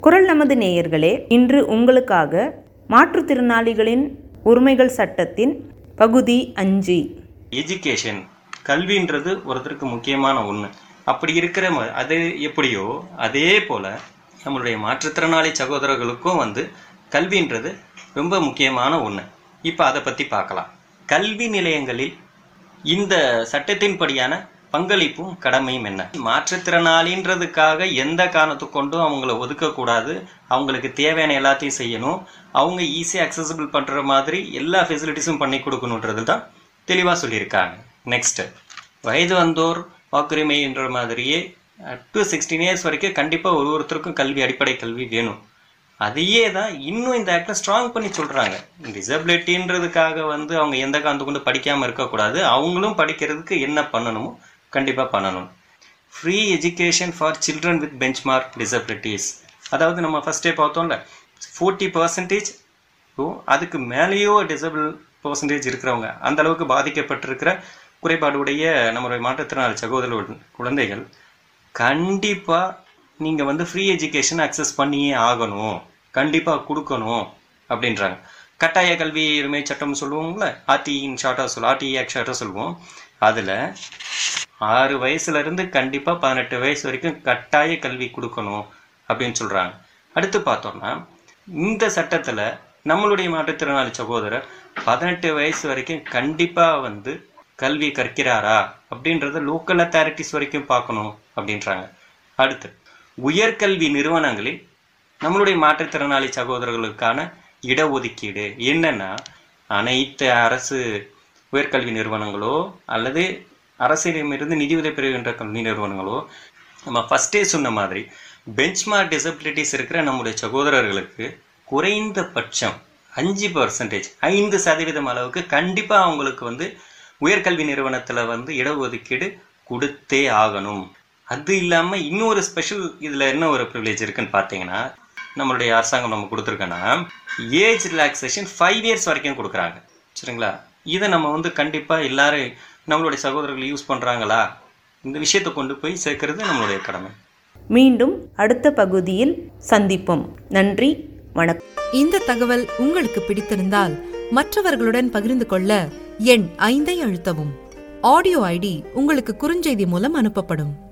குரல் நமது நேயர்களே இன்று உங்களுக்காக மாற்றுத்திறனாளிகளின் உரிமைகள் சட்டத்தின் பகுதி அஞ்சு எஜுகேஷன் கல்வின்றது ஒருத்தருக்கு முக்கியமான ஒன்று அப்படி இருக்கிற ம- அது எப்படியோ அதே போல் நம்மளுடைய மாற்றுத்திறனாளி சகோதரர்களுக்கும் வந்து கல்வின்றது ரொம்ப முக்கியமான ஒன்று இப்போ அதை பற்றி பார்க்கலாம் கல்வி நிலையங்களில் இந்த சட்டத்தின்படியான பங்களிப்பும் கடமையும் என்ன மாற்றுத்திறனாளின்றதுக்காக எந்த காரணத்தை கொண்டும் அவங்கள ஒதுக்கக்கூடாது அவங்களுக்கு தேவையான எல்லாத்தையும் செய்யணும் அவங்க ஈஸியாக அக்சசபிள் பண்ணுற மாதிரி எல்லா ஃபெசிலிட்டிஸும் பண்ணி கொடுக்கணுன்றது தான் தெளிவாக சொல்லியிருக்காங்க நெக்ஸ்ட்டு வயது வந்தோர் வாக்குரிமைன்ற மாதிரியே டு சிக்ஸ்டீன் இயர்ஸ் வரைக்கும் கண்டிப்பாக ஒரு ஒருத்தருக்கும் கல்வி அடிப்படை கல்வி வேணும் அதையே தான் இன்னும் இந்த ஆக்டை ஸ்ட்ராங் பண்ணி சொல்கிறாங்க டிசபிலிட்டின்றதுக்காக வந்து அவங்க எந்த காரணத்தை கொண்டு படிக்காமல் இருக்கக்கூடாது அவங்களும் படிக்கிறதுக்கு என்ன பண்ணணுமோ கண்டிப்பாக பண்ணணும் free education for children with benchmark disabilities அதாவது நம்ம ஃபஸ்ட்டே பார்த்தோம்ல ஃபோர்ட்டி பர்சன்டேஜ் அதுக்கு மேலேயோ டிசபிள் பர்சன்டேஜ் இருக்கிறவங்க அந்த அளவுக்கு பாதிக்கப்பட்டிருக்கிற குறைபாடுடைய நம்மளுடைய மாற்றுத்திறனாளி சகோதர குழந்தைகள் கண்டிப்பாக நீங்கள் வந்து ஃப்ரீ எஜுகேஷன் அக்சஸ் பண்ணியே ஆகணும் கண்டிப்பாக கொடுக்கணும் அப்படின்றாங்க கட்டாய கல்வி உரிமை சட்டம் சொல்லுவோம்ல ஆர்டிஇன் ஷார்ட்டாக சொல்லுவோம் ஆர்டிஇ ஆக்ட் ஷார்ட்டாக சொல்லுவோம் அதில் ஆறு வயசுலேருந்து கண்டிப்பாக பதினெட்டு வயசு வரைக்கும் கட்டாய கல்வி கொடுக்கணும் அப்படின்னு சொல்கிறாங்க அடுத்து பார்த்தோம்னா இந்த சட்டத்தில் நம்மளுடைய மாற்றுத்திறனாளி சகோதரர் பதினெட்டு வயசு வரைக்கும் கண்டிப்பாக வந்து கல்வி கற்கிறாரா அப்படின்றத லோக்கல் அத்தாரிட்டிஸ் வரைக்கும் பார்க்கணும் அப்படின்றாங்க அடுத்து உயர்கல்வி நிறுவனங்களில் நம்மளுடைய மாற்றுத்திறனாளி சகோதரர்களுக்கான இடஒதுக்கீடு என்னன்னா அனைத்து அரசு உயர்கல்வி நிறுவனங்களோ அல்லது அரசிடமிருந்து நிதியுதவி பெறுகின்ற கல்வி நிறுவனங்களோ நம்ம ஃபஸ்ட்டே சொன்ன மாதிரி பெஞ்ச்மார்க் டிசபிலிட்டிஸ் இருக்கிற நம்முடைய சகோதரர்களுக்கு குறைந்தபட்சம் அஞ்சு பர்சன்டேஜ் ஐந்து சதவீதம் அளவுக்கு கண்டிப்பாக அவங்களுக்கு வந்து உயர்கல்வி நிறுவனத்தில் வந்து இடஒதுக்கீடு கொடுத்தே ஆகணும் அது இல்லாமல் இன்னொரு ஸ்பெஷல் இதில் என்ன ஒரு ப்ரிவிலேஜ் இருக்குன்னு பார்த்தீங்கன்னா நம்மளுடைய அரசாங்கம் நம்ம கொடுத்துருக்கோன்னா ஏஜ் ரிலாக்ஸேஷன் ஃபைவ் இயர்ஸ் வரைக்கும் கொடுக்குறாங்க சரிங்களா இதை நம்ம வந்து கண்டிப்பாக எல்லாரும் நம்மளுடைய சகோதரர்கள் யூஸ் பண்ணுறாங்களா இந்த விஷயத்தை கொண்டு போய் சேர்க்கறது நம்மளுடைய கடமை மீண்டும் அடுத்த பகுதியில் சந்திப்போம் நன்றி வணக்கம் இந்த தகவல் உங்களுக்கு பிடித்திருந்தால் மற்றவர்களுடன் பகிர்ந்து கொள்ள எண் ஐந்தை அழுத்தவும் ஆடியோ ஐடி உங்களுக்கு குறுஞ்செய்தி மூலம் அனுப்பப்படும்